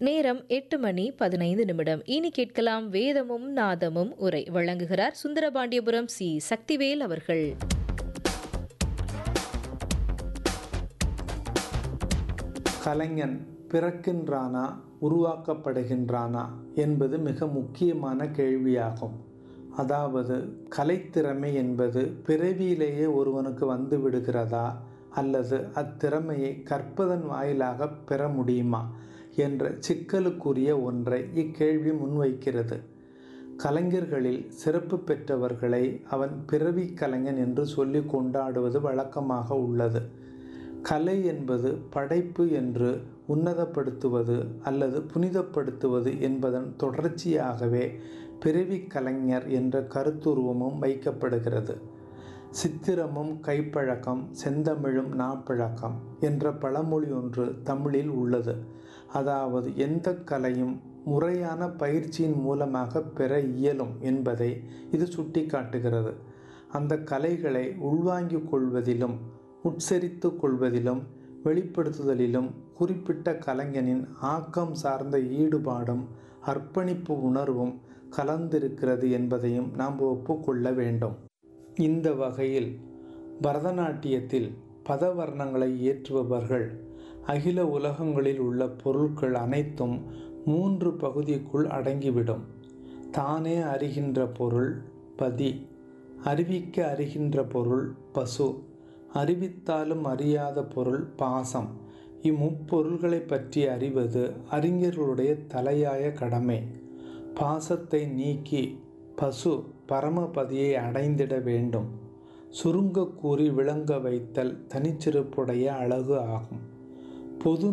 நேரம் எட்டு மணி பதினைந்து நிமிடம் இனி கேட்கலாம் வேதமும் நாதமும் உரை வழங்குகிறார் சுந்தரபாண்டியபுரம் சி சக்திவேல் அவர்கள் கலைஞன் பிறக்கின்றானா உருவாக்கப்படுகின்றானா என்பது மிக முக்கியமான கேள்வியாகும் அதாவது கலைத்திறமை என்பது பிறவியிலேயே ஒருவனுக்கு வந்து விடுகிறதா அல்லது அத்திறமையை கற்பதன் வாயிலாக பெற முடியுமா என்ற சிக்கலுக்குரிய ஒன்றை இக்கேள்வி முன்வைக்கிறது கலைஞர்களில் சிறப்பு பெற்றவர்களை அவன் பிறவி கலைஞன் என்று சொல்லி கொண்டாடுவது வழக்கமாக உள்ளது கலை என்பது படைப்பு என்று உன்னதப்படுத்துவது அல்லது புனிதப்படுத்துவது என்பதன் தொடர்ச்சியாகவே பிறவி கலைஞர் என்ற கருத்துருவமும் வைக்கப்படுகிறது சித்திரமும் கைப்பழக்கம் செந்தமிழும் நாப்பழக்கம் என்ற பழமொழி ஒன்று தமிழில் உள்ளது அதாவது எந்த கலையும் முறையான பயிற்சியின் மூலமாக பெற இயலும் என்பதை இது சுட்டிக்காட்டுகிறது அந்த கலைகளை உள்வாங்கிக் கொள்வதிலும் உட்சரித்து கொள்வதிலும் வெளிப்படுத்துதலிலும் குறிப்பிட்ட கலைஞனின் ஆக்கம் சார்ந்த ஈடுபாடும் அர்ப்பணிப்பு உணர்வும் கலந்திருக்கிறது என்பதையும் நாம் ஒப்புக்கொள்ள வேண்டும் இந்த வகையில் பரதநாட்டியத்தில் பதவர்ணங்களை ஏற்றுபவர்கள் அகில உலகங்களில் உள்ள பொருட்கள் அனைத்தும் மூன்று பகுதிக்குள் அடங்கிவிடும் தானே அறிகின்ற பொருள் பதி அறிவிக்க அறிகின்ற பொருள் பசு அறிவித்தாலும் அறியாத பொருள் பாசம் இம்முப்பொருள்களை பற்றி அறிவது அறிஞர்களுடைய தலையாய கடமை பாசத்தை நீக்கி பசு பரமபதியை அடைந்திட வேண்டும் சுருங்க கூறி விளங்க வைத்தல் தனிச்சிறப்புடைய அழகு ஆகும் பொது